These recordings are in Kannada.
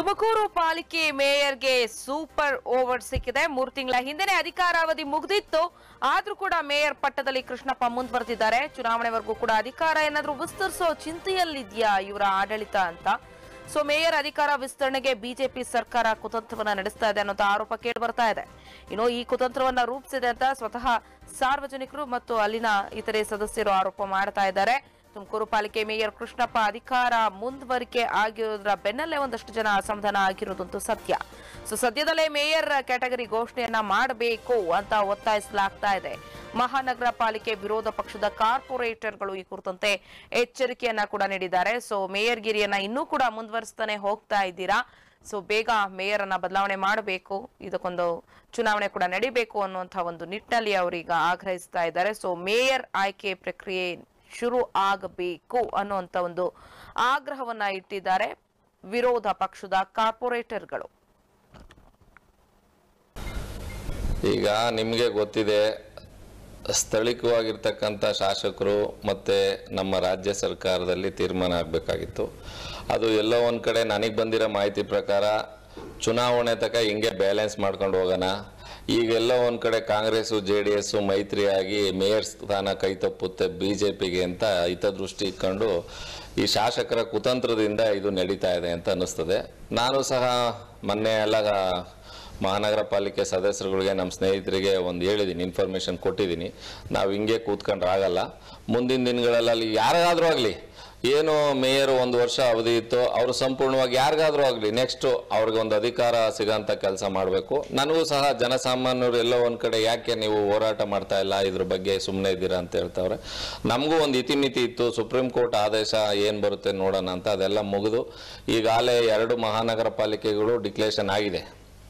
ತುಮಕೂರು ಪಾಲಿಕೆ ಮೇಯರ್ಗೆ ಸೂಪರ್ ಓವರ್ ಸಿಕ್ಕಿದೆ ಮೂರು ತಿಂಗಳ ಹಿಂದೆನೆ ಅಧಿಕಾರಾವಧಿ ಮುಗ್ದಿತ್ತು ಆದ್ರೂ ಕೂಡ ಮೇಯರ್ ಪಟ್ಟದಲ್ಲಿ ಕೃಷ್ಣಪ್ಪ ಮುಂದುವರೆದಿದ್ದಾರೆ ಚುನಾವಣೆವರೆಗೂ ಕೂಡ ಅಧಿಕಾರ ಏನಾದ್ರೂ ವಿಸ್ತರಿಸೋ ಚಿಂತೆಯಲ್ಲಿದ್ಯಾ ಇವರ ಆಡಳಿತ ಅಂತ ಸೊ ಮೇಯರ್ ಅಧಿಕಾರ ವಿಸ್ತರಣೆಗೆ ಬಿಜೆಪಿ ಸರ್ಕಾರ ಕುತಂತ್ರವನ್ನ ನಡೆಸ್ತಾ ಇದೆ ಅನ್ನೋ ಆರೋಪ ಕೇಳಿ ಬರ್ತಾ ಇದೆ ಇನ್ನು ಈ ಕುತಂತ್ರವನ್ನ ರೂಪಿಸಿದೆ ಅಂತ ಸ್ವತಃ ಸಾರ್ವಜನಿಕರು ಮತ್ತು ಅಲ್ಲಿನ ಇತರೆ ಸದಸ್ಯರು ಆರೋಪ ಮಾಡ್ತಾ ಇದ್ದಾರೆ ತುಮಕೂರು ಪಾಲಿಕೆ ಮೇಯರ್ ಕೃಷ್ಣಪ್ಪ ಅಧಿಕಾರ ಮುಂದುವರಿಕೆ ಆಗಿರೋದ್ರ ಬೆನ್ನಲ್ಲೇ ಒಂದಷ್ಟು ಜನ ಅಸಮಾಧಾನ ಆಗಿರೋದಂತೂ ಸತ್ಯ ಸೊ ಸದ್ಯದಲ್ಲೇ ಮೇಯರ್ ಕ್ಯಾಟಗರಿ ಘೋಷಣೆಯನ್ನ ಮಾಡಬೇಕು ಅಂತ ಒತ್ತಾಯಿಸಲಾಗ್ತಾ ಇದೆ ಮಹಾನಗರ ಪಾಲಿಕೆ ವಿರೋಧ ಪಕ್ಷದ ಕಾರ್ಪೊರೇಟರ್ಗಳು ಈ ಕುರಿತಂತೆ ಎಚ್ಚರಿಕೆಯನ್ನ ಕೂಡ ನೀಡಿದ್ದಾರೆ ಸೊ ಮೇಯರ್ ಗಿರಿಯನ್ನ ಇನ್ನೂ ಕೂಡ ಮುಂದುವರಿಸ್ತಾನೆ ಹೋಗ್ತಾ ಇದ್ದೀರಾ ಸೊ ಬೇಗ ಮೇಯರ್ ಅನ್ನ ಬದಲಾವಣೆ ಮಾಡಬೇಕು ಇದಕ್ಕೊಂದು ಚುನಾವಣೆ ಕೂಡ ನಡಿಬೇಕು ಅನ್ನುವಂತಹ ಒಂದು ನಿಟ್ಟಿನಲ್ಲಿ ಅವರೀಗ ಆಗ್ರಹಿಸ್ತಾ ಇದ್ದಾರೆ ಸೊ ಮೇಯರ್ ಆಯ್ಕೆ ಪ್ರಕ್ರಿಯೆ ಶುರು ಆಗಬೇಕು ಅನ್ನುವಂತ ಒಂದು ಆಗ್ರಹವನ್ನ ಇಟ್ಟಿದ್ದಾರೆ ವಿರೋಧ ಪಕ್ಷದ ಕಾರ್ಪೊರೇಟರ್ಗಳು ಈಗ ನಿಮಗೆ ಗೊತ್ತಿದೆ ಸ್ಥಳೀಯವಾಗಿರ್ತಕ್ಕಂಥ ಶಾಸಕರು ಮತ್ತು ನಮ್ಮ ರಾಜ್ಯ ಸರ್ಕಾರದಲ್ಲಿ ತೀರ್ಮಾನ ಆಗಬೇಕಾಗಿತ್ತು ಅದು ಎಲ್ಲೋ ಒಂದು ಕಡೆ ನನಗೆ ಬಂದಿರೋ ಮಾಹಿತಿ ಪ್ರಕಾರ ಚುನಾವಣೆ ತನಕ ಹಿಂಗೆ ಬ್ಯಾಲೆನ್ಸ್ ಮಾಡ್ಕೊಂಡು ಹೋಗೋಣ ಈಗೆಲ್ಲೋ ಒಂದು ಕಡೆ ಕಾಂಗ್ರೆಸ್ಸು ಜೆ ಡಿ ಎಸ್ಸು ಮೈತ್ರಿಯಾಗಿ ಮೇಯರ್ ಸ್ಥಾನ ಕೈ ತಪ್ಪುತ್ತೆ ಬಿ ಜೆ ಪಿಗೆ ಅಂತ ಹಿತದೃಷ್ಟಿ ಇಟ್ಕೊಂಡು ಈ ಶಾಸಕರ ಕುತಂತ್ರದಿಂದ ಇದು ನಡೀತಾ ಇದೆ ಅಂತ ಅನ್ನಿಸ್ತದೆ ನಾನು ಸಹ ಮೊನ್ನೆ ಎಲ್ಲ ಮಹಾನಗರ ಪಾಲಿಕೆ ಸದಸ್ಯರುಗಳಿಗೆ ನಮ್ಮ ಸ್ನೇಹಿತರಿಗೆ ಒಂದು ಹೇಳಿದ್ದೀನಿ ಇನ್ಫಾರ್ಮೇಷನ್ ಕೊಟ್ಟಿದ್ದೀನಿ ನಾವು ಹಿಂಗೆ ಕೂತ್ಕೊಂಡ್ರೆ ಆಗಲ್ಲ ಮುಂದಿನ ದಿನಗಳಲ್ಲಿ ಅಲ್ಲಿ ಯಾರಿಗಾದ್ರೂ ಆಗಲಿ ಏನು ಮೇಯರ್ ಒಂದು ವರ್ಷ ಅವಧಿ ಇತ್ತು ಅವರು ಸಂಪೂರ್ಣವಾಗಿ ಯಾರಿಗಾದ್ರೂ ಆಗಲಿ ನೆಕ್ಸ್ಟು ಅವ್ರಿಗೆ ಒಂದು ಅಧಿಕಾರ ಸಿಗೋಂಥ ಕೆಲಸ ಮಾಡಬೇಕು ನನಗೂ ಸಹ ಜನಸಾಮಾನ್ಯರು ಎಲ್ಲೋ ಒಂದು ಕಡೆ ಯಾಕೆ ನೀವು ಹೋರಾಟ ಮಾಡ್ತಾ ಇಲ್ಲ ಇದ್ರ ಬಗ್ಗೆ ಸುಮ್ಮನೆ ಇದ್ದೀರಾ ಅಂತ ಹೇಳ್ತಾವ್ರೆ ನಮಗೂ ಒಂದು ಇತಿಮಿತಿ ಇತ್ತು ಸುಪ್ರೀಂ ಕೋರ್ಟ್ ಆದೇಶ ಏನು ಬರುತ್ತೆ ನೋಡೋಣ ಅಂತ ಅದೆಲ್ಲ ಮುಗಿದು ಈಗಾಗಲೇ ಎರಡು ಮಹಾನಗರ ಪಾಲಿಕೆಗಳು ಡಿಕ್ಲೇಷನ್ ಆಗಿದೆ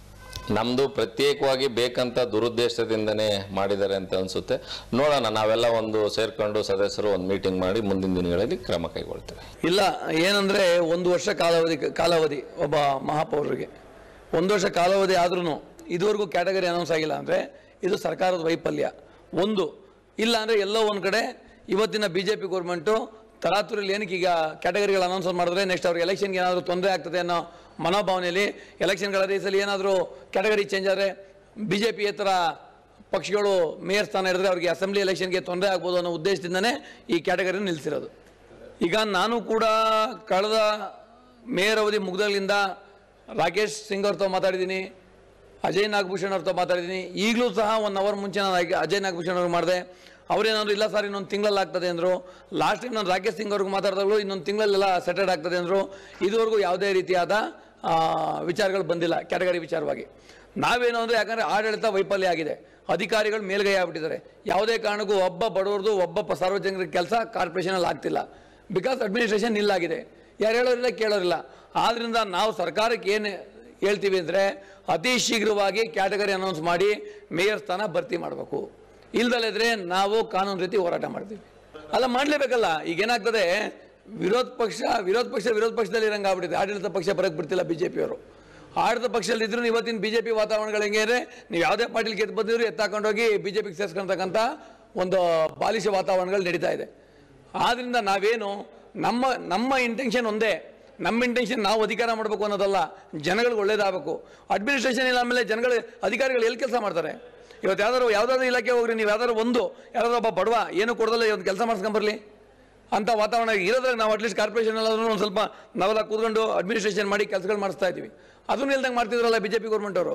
ನಮ್ಮದು ಪ್ರತ್ಯೇಕವಾಗಿ ಬೇಕಂತ ದುರುದ್ದೇಶದಿಂದನೇ ಮಾಡಿದ್ದಾರೆ ಅಂತ ಅನಿಸುತ್ತೆ ನೋಡೋಣ ನಾವೆಲ್ಲ ಒಂದು ಸೇರ್ಕೊಂಡು ಸದಸ್ಯರು ಒಂದು ಮೀಟಿಂಗ್ ಮಾಡಿ ಮುಂದಿನ ದಿನಗಳಲ್ಲಿ ಕ್ರಮ ಕೈಗೊಳ್ತೇವೆ ಇಲ್ಲ ಏನಂದ್ರೆ ಒಂದು ವರ್ಷ ಕಾಲಾವಧಿ ಕಾಲಾವಧಿ ಒಬ್ಬ ಮಹಾಪೌರರಿಗೆ ಒಂದು ವರ್ಷ ಕಾಲಾವಧಿ ಆದ್ರೂ ಇದುವರೆಗೂ ಕ್ಯಾಟಗರಿ ಅನೌನ್ಸ್ ಆಗಿಲ್ಲ ಅಂದರೆ ಇದು ಸರ್ಕಾರದ ವೈಫಲ್ಯ ಒಂದು ಇಲ್ಲ ಅಂದರೆ ಎಲ್ಲೋ ಒಂದು ಕಡೆ ಇವತ್ತಿನ ಬಿ ಜೆ ಪಿ ಗೌರ್ಮೆಂಟು ತರಾತುರಿಯಲ್ಲಿ ಏನಕ್ಕೆ ಈಗ ಕ್ಯಾಟಗರಿಗಳು ಅನೌನ್ಸ್ ಮಾಡಿದ್ರೆ ನೆಕ್ಸ್ಟ್ ಅವ್ರಿಗೆ ಎಲೆಕ್ಷನ್ಗೆ ಏನಾದರೂ ತೊಂದರೆ ಆಗ್ತದೆ ಅನ್ನೋ ಮನೋಭಾವನೆಯಲ್ಲಿ ಎಲೆಕ್ಷನ್ಗಳ ರೇಸಲ್ಲಿ ಏನಾದರೂ ಕ್ಯಾಟಗರಿ ಚೇಂಜ್ ಆದರೆ ಬಿ ಜೆ ಪಿ ಥರ ಪಕ್ಷಗಳು ಮೇಯರ್ ಸ್ಥಾನ ಹಿಡಿದ್ರೆ ಅವ್ರಿಗೆ ಅಸೆಂಬ್ಲಿ ಎಲೆಕ್ಷನ್ಗೆ ತೊಂದರೆ ಆಗ್ಬೋದು ಅನ್ನೋ ಉದ್ದೇಶದಿಂದನೇ ಈ ಕ್ಯಾಟಗರಿ ನಿಲ್ಲಿಸಿರೋದು ಈಗ ನಾನು ಕೂಡ ಕಳೆದ ಮೇಯರ್ ಅವಧಿ ಮುಗ್ದಲ್ಲಿಂದ ರಾಕೇಶ್ ಸಿಂಗ್ ಅವ್ರతో ಮಾತಾಡಿದ್ದೀನಿ ಅಜಯ್ ನಾಗಭೂಷಣ್ ಅವ್ರతో ಮಾತಾಡಿದ್ದೀನಿ ಈಗಲೂ ಸಹ ಒನ್ ಅವರ್ ಮುಂಚೆ ನಾನು ಆಗ- ಅಜಯ್ ನಾಗಭೂಷಣ್ ಅವ್ರಿಗೆ ಮಾಡಿದೆ ಅವ್ರೇನಾದ್ರು ಇಲ್ಲ ಸರ್ ಇನ್ನೊಂದು ತಿಂಗಳಲ್ಲಿ ಆಗ್ತದೆ ಅಂದರು ಲಾಸ್ಟ್ ಟೈಮ್ ನಾನು ರಾಕೇಶ್ ಸಿಂಗ್ ಅವ್ರಿಗೆ ಮಾತಾಡಿದಾಗಲೂ ಇನ್ನೊಂದು ತಿಂಗಳಲ್ಲೆಲ್ಲ ಸೆಟೆಡ್ ಆಗ್ತದೆ ಅಂದರು ಇದುವರೆಗೂ ಯಾವುದೇ ರೀತಿಯಾದ ಆ, ವಿಚಾರಗಳು ಬಂದಿಲ್ಲ ಕ್ಯಾಟಗರಿ ವಿಚಾರವಾಗಿ ನಾವೇನು ಅಂದರೆ ಯಾಕಂದರೆ ಆಡಳಿತ ವೈಫಲ್ಯ ಆಗಿದೆ ಅಧಿಕಾರಿಗಳು ಮೇಲ್ಗೈ ಆಗ್ಬಿಟ್ಟಿದ್ದಾರೆ ಯಾವುದೇ ಕಾರಣಕ್ಕೂ ಒಬ್ಬ ಬಡವರದು ಒಬ್ಬ ಪ- ಸಾರ್ವಜನಿಕರ ಕೆಲಸ ಕಾರ್ಪೊರೇಷನಲ್ಲಿ ಆಗ್ತಿಲ್ಲ ಬಿಕಾಸ್ ಅಡ್ಮಿನಿಸ್ಟ್ರೇಷನ್ ಇಲ್ಲಾಗಿದೆ ಯಾರು ಹೇಳೋರಿಲ್ಲ ಕೇಳೋರಿಲ್ಲ ಆದ್ರಿಂದ ನಾವು ಸರ್ಕಾರಕ್ಕೆ ಏನು ಹೇಳ್ತೀವಿ ಅಂದರೆ ಅತಿ ಶೀಘ್ರವಾಗಿ ಕ್ಯಾಟಗರಿ ಅನೌನ್ಸ್ ಮಾಡಿ ಮೇಯರ್ ಸ್ಥಾನ ಭರ್ತಿ ಮಾಡಬೇಕು ಇಲ್ದಲ್ಲಿದ್ರೆ ನಾವು ಕಾನೂನು ರೀತಿ ಹೋರಾಟ ಮಾಡ್ತೀವಿ ಅಲ್ಲ ಮಾಡಲೇಬೇಕಲ್ಲ ಈಗ ಏನಾಗ್ತದೆ ವಿರೋಧ ಪಕ್ಷ ವಿರೋಧ ಪಕ್ಷ ವಿರೋಧ ಪಕ್ಷದಲ್ಲಿ ಇರಂಗೆ ಆಗ್ಬಿಟ್ಟಿದೆ ಆಡಳಿತ ಪಕ್ಷ ಬರಕ್ಕೆ ಬಿಡ್ತಿಲ್ಲ ಬಿ ಜೆ ಪಿಯವರು ಆಡಳಿತ ಪಕ್ಷದಲ್ಲಿ ಇದ್ರು ಇವತ್ತಿನ ಬಿ ಜೆ ಪಿ ವಾತಾವರಣಗಳು ಹೆಂಗೆ ಅಂದರೆ ನೀವು ಯಾವುದೇ ಪಾರ್ಟಿಲಿ ಗೆದ್ದು ಬಂದಿದ್ರು ಎತ್ತಾಕೊಂಡೋಗಿ ಬಿ ಜೆ ಪಿಗೆ ಸೇರ್ಸ್ಕೊಳ್ತಕ್ಕಂಥ ಒಂದು ಬಾಲಿಶ ವಾತಾವರಣಗಳು ನಡೀತಾ ಇದೆ ಆದ್ರಿಂದ ನಾವೇನು ನಮ್ಮ ನಮ್ಮ ಇಂಟೆನ್ಷನ್ ಒಂದೇ ನಮ್ಮ ಇಂಟೆನ್ಷನ್ ನಾವು ಅಧಿಕಾರ ಮಾಡಬೇಕು ಅನ್ನೋದಲ್ಲ ಜನಗಳಿಗೆ ಒಳ್ಳೇದಾಗಬೇಕು ಅಡ್ಮಿನಿಸ್ಟ್ರೇಷನ್ ಇಲ್ಲ ಆಮೇಲೆ ಜನಗಳು ಅಧಿಕಾರಿಗಳು ಎಲ್ಲಿ ಕೆಲಸ ಮಾಡ್ತಾರೆ ಇವತ್ತು ಯಾವ್ದಾದ್ರು ಯಾವುದಾದ್ರು ಇಲಾಖೆ ಹೋಗ್ರಿ ನೀವು ಯಾವ್ದಾದ್ರು ಒಂದು ಯಾವ್ದಾದ್ರು ಒಬ್ಬ ಬಡವ ಏನು ಕೊಡದಲ್ಲ ಒಂದು ಕೆಲಸ ಮಾಡಿಸ್ಕೊಂಬರ್ಲಿ ಅಂತ ವಾತಾವರಣ ಇರೋದ್ರಾಗ ನಾವು ಅಟ್ಲೀಸ್ಟ್ ಕಾರ್ಪೊರೇಷನ್ ಎಲ್ಲಾದ್ರೂ ಒಂದು ಸ್ವಲ್ಪ ನಾವೆಲ್ಲ ಕೂತ್ಕೊಂಡು ಅಡ್ಮಿನಿಸ್ಟ್ರೇಷನ್ ಮಾಡಿ ಕೆಲಸಗಳು ಮಾಡಿಸ್ತಾ ಇದ್ದೀವಿ ಅದನ್ನು ಇಲ್ದಂಗೆ ಮಾಡ್ತಿದ್ರಲ್ಲ ಬಿ ಜೆ ಪಿ ಗೌರ್ಮೆಂಟ್ ಅವರು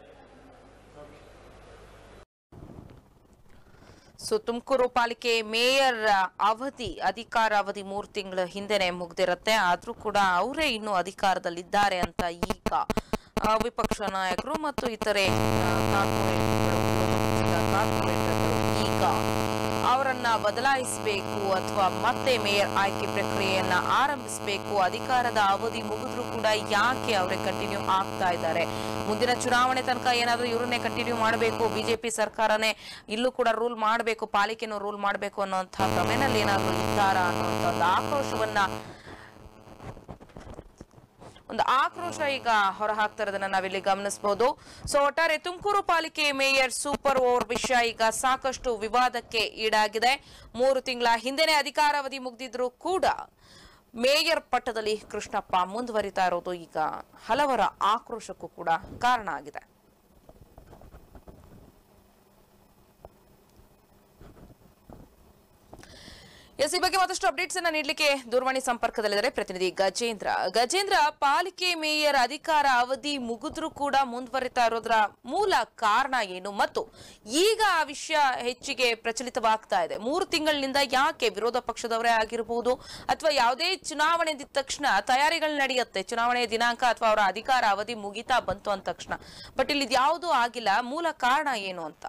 ಸೊ ತುಮಕೂರು ಪಾಲಿಕೆ ಮೇಯರ್ ಅವಧಿ ಅಧಿಕಾರ ಅವಧಿ ಮೂರು ತಿಂಗಳ ಹಿಂದೆನೆ ಮುಗ್ದಿರತ್ತೆ ಆದ್ರೂ ಕೂಡ ಅವರೇ ಇನ್ನು ಅಧಿಕಾರದಲ್ಲಿದ್ದಾರೆ ಅಂತ ಈಗ ಆ, ವಿಪಕ್ಷ ನಾಯಕರು ಮತ್ತು ಇತರೆ ಆ, ಕಾರ್ಪೊರೇಟರ್ಗಳು, ವಿರೋಧ ಪಕ್ಷದ ಕಾರ್ಪೊರೇಟರ್ಗಳು ಈಗ ಅವರನ್ನ ಬದಲಾಯಿಸಬೇಕು ಅಥವಾ ಮತ್ತೆ ಮೇಯರ್ ಆಯ್ಕೆ ಪ್ರಕ್ರಿಯೆಯನ್ನ ಆರಂಭಿಸಬೇಕು ಅಧಿಕಾರದ ಅವಧಿ ಮುಗಿದ್ರೂ ಕೂಡ ಯಾಕೆ ಅವರೇ ಕಂಟಿನ್ಯೂ ಆಗ್ತಾ ಇದ್ದಾರೆ ಮುಂದಿನ ಚುನಾವಣೆ ತನಕ ಏನಾದ್ರೂ ಇವರನ್ನೇ ಕಂಟಿನ್ಯೂ ಮಾಡಬೇಕು ಬಿಜೆಪಿ ಸರ್ಕಾರನೇ ಇಲ್ಲೂ ಕೂಡ ರೂಲ್ ಮಾಡಬೇಕು ಪಾಲಿಕೆನೂ ರೂಲ್ ಮಾಡಬೇಕು ಅನ್ನೋಂಥ ಕ್ರಮೇನಲ್ಲಿ ಏನಾದ್ರೂ ಇದ್ದಾರಾ ಅನ್ನೋಂಥ ಒಂದು ಆಕ್ರೋಶವನ್ನ ಒಂದು ಆಕ್ರೋಶ ಈಗ ಹೊರ ಹಾಕ್ತಾ ಇರೋದನ್ನ ನಾವಿಲ್ಲಿ ಗಮನಿಸಬಹುದು ಸೊ ಒಟ್ಟಾರೆ ತುಮಕೂರು ಪಾಲಿಕೆ ಮೇಯರ್ ಸೂಪರ್ ಓವರ್ ವಿಷಯ ಈಗ ಸಾಕಷ್ಟು ವಿವಾದಕ್ಕೆ ಈಡಾಗಿದೆ ಮೂರು ತಿಂಗಳ ಹಿಂದೆನೆ ಅಧಿಕಾರಾವಧಿ ಮುಗ್ದಿದ್ರು ಕೂಡ ಮೇಯರ್ ಪಟ್ಟದಲ್ಲಿ ಕೃಷ್ಣಪ್ಪ ಮುಂದುವರಿತಾ ಇರೋದು ಈಗ ಹಲವರ ಆಕ್ರೋಶಕ್ಕೂ ಕೂಡ ಕಾರಣ ಆಗಿದೆ ಎಸ್ ಈ ಬಗ್ಗೆ ಮತ್ತಷ್ಟು ಅಪ್ಡೇಟ್ಸ್ ಅನ್ನ ನೀಡಲಿಕ್ಕೆ ದೂರವಾಣಿ ಸಂಪರ್ಕದಲ್ಲಿದ್ದಾರೆ ಪ್ರತಿನಿಧಿ ಗಜೇಂದ್ರ ಗಜೇಂದ್ರ ಪಾಲಿಕೆ ಮೇಯರ್ ಅಧಿಕಾರ ಅವಧಿ ಮುಗಿದ್ರೂ ಕೂಡ ಮುಂದುವರಿತಾ ಇರೋದ್ರ ಮೂಲ ಕಾರಣ ಏನು ಮತ್ತು ಈಗ ಆ ವಿಷಯ ಹೆಚ್ಚಿಗೆ ಪ್ರಚಲಿತವಾಗ್ತಾ ಇದೆ ಮೂರು ತಿಂಗಳಿನಿಂದ ಯಾಕೆ ವಿರೋಧ ಪಕ್ಷದವರೇ ಆಗಿರಬಹುದು ಅಥವಾ ಯಾವುದೇ ಚುನಾವಣೆ ಇದ್ದ ತಕ್ಷಣ ತಯಾರಿಗಳು ನಡೆಯುತ್ತೆ ಚುನಾವಣೆ ದಿನಾಂಕ ಅಥವಾ ಅವರ ಅಧಿಕಾರ ಅವಧಿ ಮುಗಿತಾ ಬಂತು ಅಂದ ತಕ್ಷಣ ಬಟ್ ಇಲ್ಲಿ ಯಾವುದು ಆಗಿಲ್ಲ ಮೂಲ ಕಾರಣ ಏನು ಅಂತ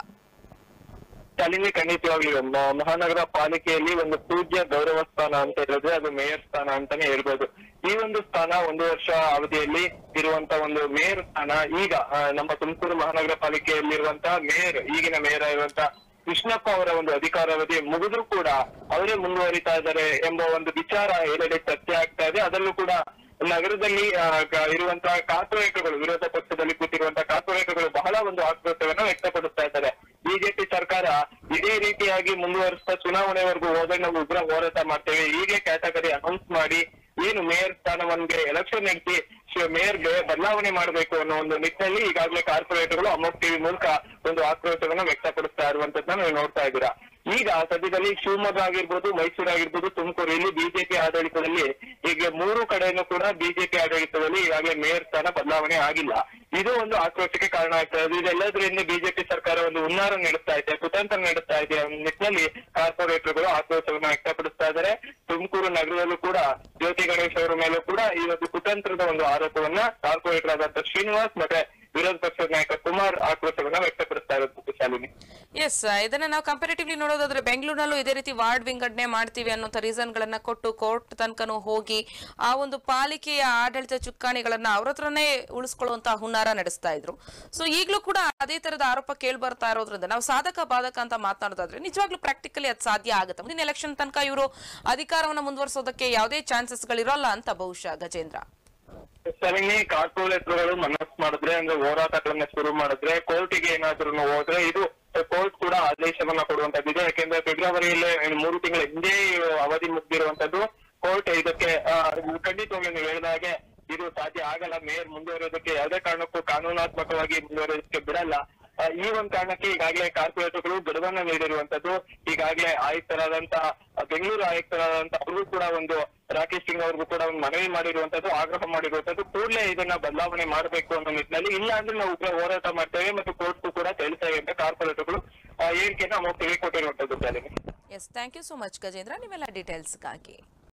ಶಾಲಿನಿ ಖಂಡಿತವಾಗ್ಲಿ ಮ- ಮಹಾನಗರ ಪಾಲಿಕೆಯಲ್ಲಿ ಒಂದು ಪೂಜ್ಯ ಗೌರವ ಸ್ಥಾನ ಅಂತ ಹೇಳಿದ್ರೆ ಅದು ಮೇಯರ್ ಸ್ಥಾನ ಅಂತಾನೆ ಹೇಳ್ಬೋದು ಈ ಒಂದು ಸ್ಥಾನ ಒಂದು ವರ್ಷ ಅವಧಿಯಲ್ಲಿ ಇರುವಂತ ಒಂದು ಮೇಯರ್ ಸ್ಥಾನ ಈಗ ಆ, ನಮ್ಮ ತುಮಕೂರು ಮಹಾನಗರ ಪಾಲಿಕೆಯಲ್ಲಿರುವಂತಹ ಮೇಯರ್ ಈಗಿನ ಮೇಯರ್ ಆಗಿರುವಂತ ಕೃಷ್ಣಪ್ಪ ಅವರ ಒಂದು ಅಧಿಕಾರಾವಧಿ ಮುಗಿದ್ರು ಕೂಡ ಅವರೇ ಮುಂದುವರಿತಾ ಇದ್ದಾರೆ ಎಂಬ ಒಂದು ವಿಚಾರ ಎಲ್ಲೆಡೆ ಚರ್ಚೆ ಆಗ್ತಾ ಇದೆ ಅದರಲ್ಲೂ ಕೂಡ ನಗರದಲ್ಲಿ ಆ, ಗ- ಇರುವಂತಹ ಕಾರ್ಪೊರೇಟ್ಗಳು ವಿರೋಧ ಪಕ್ಷದಲ್ಲಿ ಕೂತಿರುವಂತಹ ಕಾರ್ಪೊರೇಟ್ಗಳು ಬಹಳ ಒಂದು ಆಕ್ರೋಶವನ್ನ ವ್ಯಕ್ತಪಡಿಸ್ತಾ ಇದ್ದಾರೆ ಬಿಜೆಪಿ ಸರ್ಕಾರ ಇದೇ ರೀತಿಯಾಗಿ ಮುಂದುವರಿಸ್ತಾ ಚುನಾವಣೆವರೆಗೂ ಹೋದ್ರೆ ನಾವು ಉಗ್ರ ಹೋರಾಟ ಮಾಡ್ತೇವೆ ಈಗಲೇ ಕ್ಯಾಟಗರಿ ಅನೌನ್ಸ್ ಮಾಡಿ ಏನು ಮೇಯರ್ ಸ್ಥಾನವನ್ಗೆ ಎಲೆಕ್ಷನ್ ನಡೆಸಿ ಮೇಯರ್ಗೆ ಬದಲಾವಣೆ ಮಾಡಬೇಕು ಅನ್ನೋ ಒಂದು ನಿಟ್ಟಿನಲ್ಲಿ ಈಗಾಗಲೇ ಕಾರ್ಪೊರೇಟ್ಗಳು ಅಮೋಕ್ ಟಿವಿ ಮೂಲಕ ಒಂದು ಆಕ್ರೋಶವನ್ನ ವ್ಯಕ್ತಪಡಿಸ್ತಾ ಇರುವಂತದ್ದನ್ನ ನೀವು ನೋಡ್ತಾ ಇದ್ದೀರಾ ಈಗ ಸದ್ಯದಲ್ಲಿ ಶಿವಮೊಗ್ಗ ಆಗಿರ್ಬೋದು ಮೈಸೂರು ಆಗಿರ್ಬೋದು ತುಮಕೂರು ಇಲ್ಲಿ ಬಿಜೆಪಿ ಆಡಳಿತದಲ್ಲಿ ಈಗ ಮೂರು ಕಡೆನೂ ಕೂಡ ಬಿಜೆಪಿ ಆಡಳಿತದಲ್ಲಿ ಈಗಾಗಲೇ ಮೇಯರ್ ಸ್ಥಾನ ಬದಲಾವಣೆ ಆಗಿಲ್ಲ ಇದು ಒಂದು ಆಕ್ರೋಶಕ್ಕೆ ಕಾರಣ ಆಗ್ತಾ ಇದೆ ಇದೆಲ್ಲದರಿಂದ ಬಿಜೆಪಿ ಸರ್ಕಾರ ಒಂದು ಹುನ್ನಾರ ನೀಡುತ್ತಾ ಇದೆ ಕುತಂತ್ರ ನೀಡುತ್ತಾ ಇದೆ ಅನ್ನೋ ನಿಟ್ಟಿನಲ್ಲಿ ಕಾರ್ಪೊರೇಟರ್ಗಳು ಆಕ್ರೋಶವನ್ನು ವ್ಯಕ್ತಪಡಿಸ್ತಾ ಇದ್ದಾರೆ ತುಮಕೂರು ನಗರದಲ್ಲೂ ಕೂಡ ಜ್ಯೋತಿ ಗಣೇಶ್ ಅವರ ಮೇಲೂ ಕೂಡ ಈ ಒಂದು ಕುತಂತ್ರದ ಒಂದು ಆರೋಪವನ್ನ ಕಾರ್ಪೊರೇಟರ್ ಆದಂತ ಶ್ರೀನಿವಾಸ್ ಮತ್ತೆ ವಿರೋಧ ಪಕ್ಷದ ನಾಯಕ ಕುಮಾರ್ ಆಕ್ರೋಶವನ್ನ ವ್ಯಕ್ತಪಡಿಸ್ತಾ ಇರುತ್ತೆ ಶಾಲಿನಿ ಎಸ್ ಇದನ್ನ ನಾವು ಕಂಪೇರಿಟಿವ್ಲಿ ನೋಡೋದಾದ್ರೆ ಬೆಂಗಳೂರಿನಲ್ಲೂ ಇದೇ ರೀತಿ ವಾರ್ಡ್ ವಿಂಗಡಣೆ ಮಾಡ್ತೀವಿ ಅನ್ನೋ ರೀಸನ್ ಗಳನ್ನ ಕೊಟ್ಟು ಕೋರ್ಟ್ ತನಕನೂ ಹೋಗಿ ಆ ಒಂದು ಪಾಲಿಕೆಯ ಆಡಳಿತ ಚುಕ್ಕಾಣಿಗಳನ್ನ ಅವ್ರ ಹತ್ರನೇ ಉಳಿಸ್ಕೊಳ್ಳುವಂತ ಹುನ್ನಾರ ನಡೆಸ್ತಾ ಇದ್ರು ಸೊ ಈಗಲೂ ಕೂಡ ಅದೇ ತರದ ಆರೋಪ ಕೇಳಿ ಬರ್ತಾ ಇರೋದ್ರಿಂದ ನಾವು ಸಾಧಕ ಬಾಧಕ ಅಂತ ಮಾತನಾಡೋದಾದ್ರೆ ನಿಜವಾಗ್ಲೂ ಪ್ರಾಕ್ಟಿಕಲಿ ಅದು ಸಾಧ್ಯ ಆಗುತ್ತೆ ಮುಂದಿನ ಎಲೆಕ್ಷನ್ ತನಕ ಇವರು ಅಧಿಕಾರವನ್ನ ಮುಂದುವರಿಸೋದಕ್ಕೆ ಯಾವುದೇ ಚಾನ್ಸಸ್ ಗಳಿರಲ್ಲ ಅಂತ ಬಹುಶಃ ಗಜೇಂದ್ರ ಸರಣಿ ಕಾರ್ಪೊರೇಟರ್ಗಳು ಮನಸ್ಸು ಮಾಡಿದ್ರೆ ಅಂದ್ರೆ ಹೋರಾಟಗಳನ್ನ ಶುರು ಮಾಡಿದ್ರೆ ಕೋರ್ಟಿಗೆ ಏನಾದ್ರೂ ಹೋದ್ರೆ ಇದು ಕೋರ್ಟ್ ಕೂಡ ಆದೇಶವನ್ನ ಕೊಡುವಂತದ್ದಿದೆ ಯಾಕೆಂದ್ರೆ ಫೆಬ್ರವರಿಯಲ್ಲೇ ಮೂರು ತಿಂಗಳ ಹಿಂದೆ ಅವಧಿ ಮುಗ್ದಿರುವಂತದ್ದು ಕೋರ್ಟ್ ಇದಕ್ಕೆ ಆ, ಖಂಡಿತವಾಗ್ಲೂ ನೀವು ಹೇಳಿದ ಹಾಗೆ ಇದು ಸಾಧ್ಯ ಆಗಲ್ಲ ಮೇಯರ್ ಮುಂದುವರಿಯೋದಕ್ಕೆ ಯಾವುದೇ ಕಾರಣಕ್ಕೂ ಕಾನೂನಾತ್ಮಕವಾಗಿ ಮುಂದುವರಿಯೋದಕ್ಕೆ ಬಿಡಲ್ಲ ಆ, ಈ ಒಂದು ಕಾರಣಕ್ಕೆ ಈಗಾಗಲೇ ಕಾರ್ಪೊರೇಟರ್ಗಳು ಗಡುವನ್ನ ನೀಡಿರುವಂತದ್ದು ಈಗಾಗಲೇ ಆಯುಕ್ತರಾದಂತ ಆ, ಬೆಂಗಳೂರು ಆಯುಕ್ತರಾದಂತ ಅವ್ರಿಗೂ ಕೂಡ ಒಂದು ರಾಕೇಶ್ ಸಿಂಗ್ ಅವ್ರಿಗೂ ಕೂಡ ಒಂದು ಮನವಿ ಮಾಡಿರುವಂತದ್ದು ಆಗ್ರಹ ಮಾಡಿರುವಂತದ್ದು ಕೂಡಲೇ ಇದನ್ನ ಬದಲಾವಣೆ ಮಾಡಬೇಕು ಅನ್ನೋ ನಿಟ್ಟಿನಲ್ಲಿ ಇಲ್ಲ ಅಂದ್ರೆ ನಾವು ಉಗ್ರ ಹೋರಾಟ ಮಾಡ್ತೇವೆ ಮತ್ತು ಕೋರ್ಟ್ಗೂ ಕೂಡ ತಿಳಿಸ್ತೇವೆ ಅಂತ ಕಾರ್ಪೊರೇಟರ್ಗಳು ಹೇಳಿಕೆಯನ್ನ ಅಮೌಂಟ್ ಕೊಟ್ಟಿರುವಂತದ್ದು Shalini S thank you so much Gajendra ನೀವೆಲ್ಲ ಡೀಟೇಲ್ಸ್ಗಾಗಿ